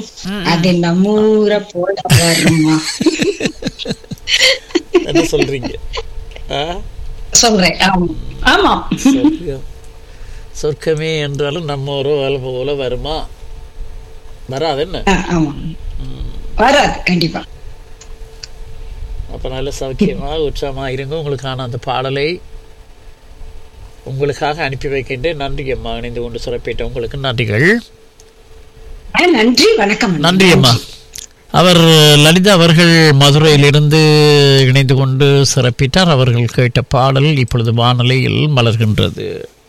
அது நம்ம ஊரை போல வருமா என்ன சொல்றீங்க ஆ? சொல்றேன் ஆமா ஆமா சொர்க்கம். சொர்க்கமே என்றாலும் நம்ம ஒரு வேலை போல வருமா வராது என்ன ஆ, ஆமா வராது கண்டிப்பா அப்ப நல்ல சௌக்கியமா உற்சாகமா இருங்க உங்களுக்கான அந்த பாடலை உங்களுக்காக அனுப்பி வைக்கின்றேன் நன்றி அம்மா இணைந்து கொண்டு சிறப்பிட்ட உங்களுக்கு நன்றிகள் ஆ, நன்றி வணக்கம் நன்றி அம்மா அவர் லலிதா அவர்கள் மதுரையிலிருந்து இணைந்து கொண்டு சிறப்பித்தார் அவர்கள் கேட்ட பாடல் இப்பொழுது வானொலியில் மலர்கின்றது